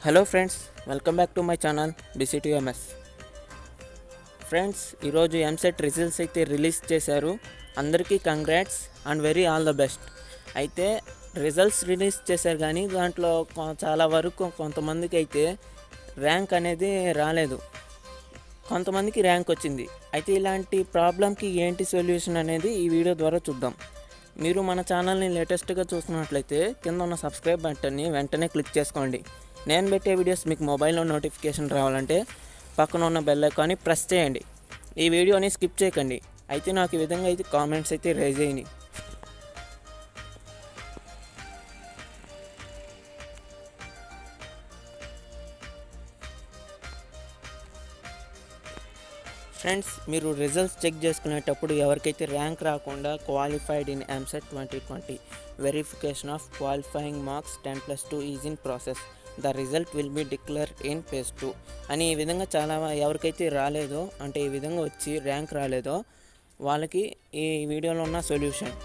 hello friends welcome back to my channel DCTMS friends ఈరోజు EAMCET results అయితే release చేశారు అందరికీ congrats and very all the best అయితే results release చేశారు కానీ దాంట్లో కొ- చాలా వరకు కొంతమందికి అయితే ర్యాంక్ అనేది రాలేదు కొంతమందికి ర్యాంక్ వచ్చింది అయితే ఇలాంటి ప్రాబ్లంకి ఏంటి సొల్యూషన్ అనేది ఈ వీడియో ద్వారా చూద్దాం మీరు మన ఛానల్ని లేటెస్ట్గా చూస్తున్నట్లయితే కింద ఉన్న సబ్స్క్రైబ్ బటన్ని వెంటనే క్లిక్ చేసుకోండి నేను పెట్టే వీడియోస్ మీకు మొబైల్లో నోటిఫికేషన్ రావాలంటే పక్కన ఉన్న బెల్ ఐకాన్ని ప్రెస్ చేయండి ఈ వీడియోని స్కిప్ చేయకండి అయితే నాకు ఈ విధంగా అయితే కామెంట్స్ అయితే రేజ్ చేయండి ఫ్రెండ్స్ మీరు రిజల్ట్స్ చెక్ చేసుకునేటప్పుడు ఎవరికైతే ర్యాంక్ రాకుండా qualified in EAMCET twenty twenty verification of qualifying marks ten plus two is in process the result will be declare in page two అని ఈ విధంగా చాలా ఎవరికైతే రాలేదో అంటే ఈ విధంగా వచ్చి ర్యాంక్ రాలేదో వాళ్ళకి ఈ వీడియోలో ఉన్న సొల్యూషన్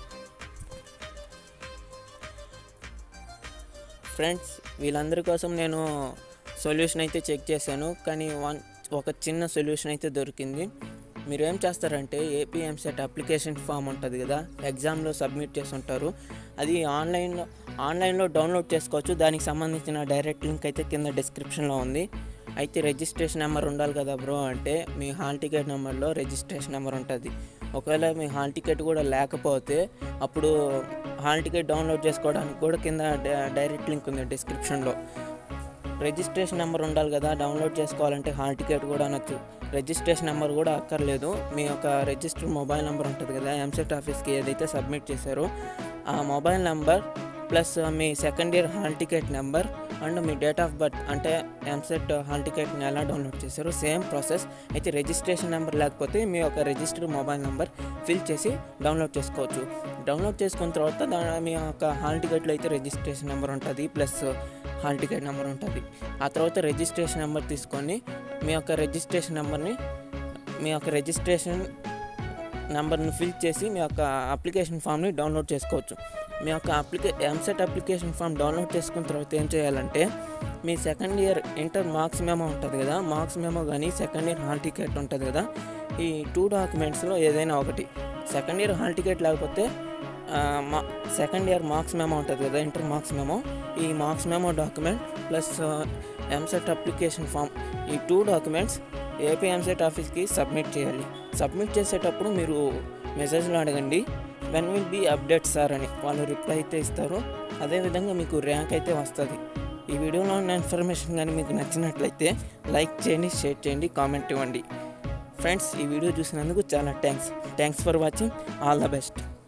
ఫ్రెండ్స్ వీళ్ళందరి కోసం నేను సొల్యూషన్ అయితే చెక్ చేశాను కానీ వన్ ఒక చిన్న సొల్యూషన్ అయితే దొరికింది మీరు ఏం చేస్తారంటే ఏపీఎంసెట్ అప్లికేషన్ ఫామ్ ఉంటుంది కదా ఎగ్జామ్లో సబ్మిట్ చేసి ఉంటారు అది ఆన్లైన్లో ఆన్లైన్లో డౌన్లోడ్ చేసుకోవచ్చు దానికి సంబంధించిన డైరెక్ట్ లింక్ అయితే కింద డిస్క్రిప్షన్లో ఉంది అయితే రిజిస్ట్రేషన్ నెంబర్ ఉండాలి కదా బ్రో అంటే మీ హాల్ టికెట్ నెంబర్లో రిజిస్ట్రేషన్ నెంబర్ ఉంటుంది ఒకవేళ మీ హాల్ టికెట్ కూడా లేకపోతే అప్పుడు హాల్ టికెట్ డౌన్లోడ్ చేసుకోవడానికి కూడా కింద డై- డైరెక్ట్ లింక్ ఉంది డిస్క్రిప్షన్లో రిజిస్ట్రేషన్ నెంబర్ ఉండాలి కదా డౌన్లోడ్ చేసుకోవాలంటే హాల్ టికెట్ కూడా అనొచ్చు రిజిస్ట్రేషన్ నెంబర్ కూడా అక్కర్లేదు మీ యొక్క రిజిస్టర్ మొబైల్ నెంబర్ ఉంటుంది కదా ఎంసెట్ ఆఫీస్కి ఏదైతే సబ్మిట్ చేశారో ఆ మొబైల్ నెంబర్ ప్లస్ మీ second year hall ticket number and మీ డేట్ ఆఫ్ బర్త్ అంటే ఎంసెట్ హాల్ టికెట్ని ఎలా డౌన్లోడ్ చేశారో సేమ్ ప్రాసెస్ అయితే రిజిస్ట్రేషన్ నెంబర్ లేకపోతే మీ యొక్క రిజిస్టర్డ్ మొబైల్ నెంబర్ ఫిల్ చేసి డౌన్లోడ్ చేసుకోవచ్చు డౌన్లోడ్ చేసుకున్న తర్వాత దా మీ యొక్క హాల్ టికెట్లో అయితే రిజిస్ట్రేషన్ నెంబర్ ఉంటుంది ప్లస్ హాల్ టికెట్ నెంబర్ ఉంటుంది ఆ తర్వాత రిజిస్ట్రేషన్ నెంబర్ తీసుకొని మీ యొక్క రిజిస్ట్రేషన్ నెంబర్ని మీ యొక్క రిజిస్ట్రేషన్ నెంబర్ని ఫిల్ చేసి మీ యొక్క అప్లికేషన్ ఫామ్ని డౌన్లోడ్ చేసుకోవచ్చు మీ యొక్క అప్లికే ఎంసెట్ అప్లికేషన్ ఫామ్ డౌన్లోడ్ చేసుకున్న తర్వాత ఏం చేయాలంటే మీ second year inter marks memo ఉంటుంది కదా మార్క్స్ మెమో కానీ సెకండ్ ఇయర్ హాల్ టికెట్ ఉంటుంది కదా ఈ టూ డాక్యుమెంట్స్లో ఏదైనా ఒకటి సెకండ్ ఇయర్ హాల్ టికెట్ లేకపోతే ఆ, మా సెకండ్ ఇయర్ మార్క్స్ మెమో ఉంటుంది కదా ఇంటర్ మార్క్స్ మెమో ఈ marks memo document plus EAMCET application form ఈ టూ డాక్యుమెంట్స్ ఏపీ ఎంసెట్ ఆఫీస్కి సబ్మిట్ చేయాలి సబ్మిట్ చేసేటప్పుడు మీరు మెసేజ్లో అడగండి when will be update sir అని వాళ్ళు రిప్లై అయితే ఇస్తారు అదేవిధంగా మీకు ర్యాంక్ అయితే వస్తుంది ఈ వీడియోలో ఉన్న ఇన్ఫర్మేషన్ కానీ మీకు నచ్చినట్లయితే లైక్ చేయండి షేర్ చేయండి కామెంట్ ఇవ్వండి ఫ్రెండ్స్ ఈ వీడియో చూసినందుకు చాలా thanks thanks for watching all the best